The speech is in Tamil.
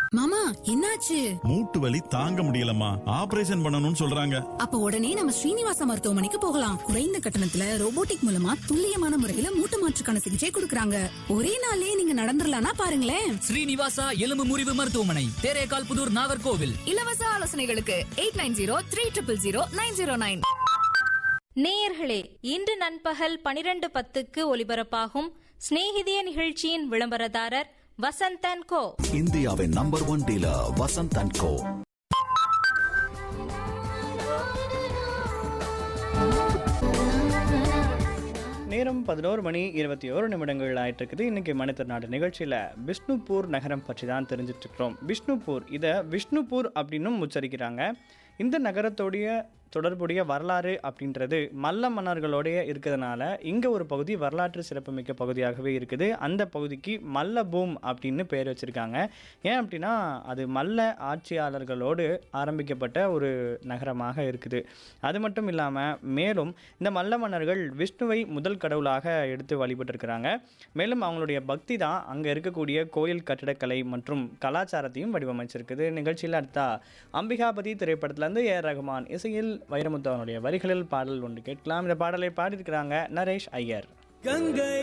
மாமா என்னாச்சு மூட்டு வலி தாங்க முடியலம்மா ஆபரேஷன் பண்ணணும்னு சொல்றாங்க அப்ப உடனே நம்ம ஸ்ரீனிவாச மருத்துவமனைக்கு போகலாம் குறைந்த கட்டணத்துல ரோபோட்டிக் மூலமா துல்லியமான முறையில மூட்டு மாற்றுக்கான சிகிச்சை கொடுக்கறாங்க ஒரே நாள்லயே நீங்க நடந்துடலாம்னா பாருங்களேன் ஸ்ரீனிவாசா எலும்பு முறிவு மருத்துவமனை தேரேகால் புதூர் நாகர்கோவில் இலவச ஆலோசனைகளுக்கு eight nine zero three triple zero nine zero nine நேயர்களே இன்று நண்பகல் பனிரெண்டு பத்துக்கு ஒலிபரப்பாகும் சிநேகிதிய நிகழ்ச்சியின் விளம்பரதாரர் வசந்தன் கோ இந்தியாவின் number one dealer Vasanth and co நேரம் பதினோரு மணி இருபத்தி ஓரு நிமிடங்கள் ஆயிட்டு இருக்குது இன்னைக்கு மனிதர் நாடு நிகழ்ச்சியில் விஷ்ணுபூர் நகரம் பற்றி தான் தெரிஞ்சிட்டு இருக்கிறோம் விஷ்ணுபூர் இதை விஷ்ணுபூர் அப்படின்னும் உச்சரிக்கிறாங்க இந்த நகரத்தோடைய தொடர்புடைய வரலாறு அப்படின்றது மல்ல மன்னர்களோடைய இருக்கிறதுனால இங்கே ஒரு பகுதி வரலாற்று சிறப்புமிக்க பகுதியாகவே இருக்குது அந்த பகுதிக்கு மல்லபூம் அப்படின்னு பேர் வச்சுருக்காங்க ஏன் அப்படின்னா அது மல்ல ஆட்சியாளர்களோடு ஆரம்பிக்கப்பட்ட ஒரு நகரமாக இருக்குது அது மட்டும் இல்லாமல் மேலும் இந்த மல்ல மன்னர்கள் விஷ்ணுவை முதல் கடவுளாக எடுத்து வழிபட்டிருக்கிறாங்க மேலும் அவங்களுடைய பக்தி தான் அங்கே இருக்கக்கூடிய கோயில் கட்டிடக்கலை மற்றும் கலாச்சாரத்தையும் வடிவமைச்சிருக்குது நிகழ்ச்சியில் அடுத்தா அம்பிகாபதி திரைப்படத்திலேருந்து ஏ ஆர் ரகுமான் இசையில் வைரமுத்து அவனுடைய வரிகளில் பாடல் ஒன்று கேட்கலாம் இந்த பாடலை பாடியிருக்கிறாங்க நரேஷ் ஐயர்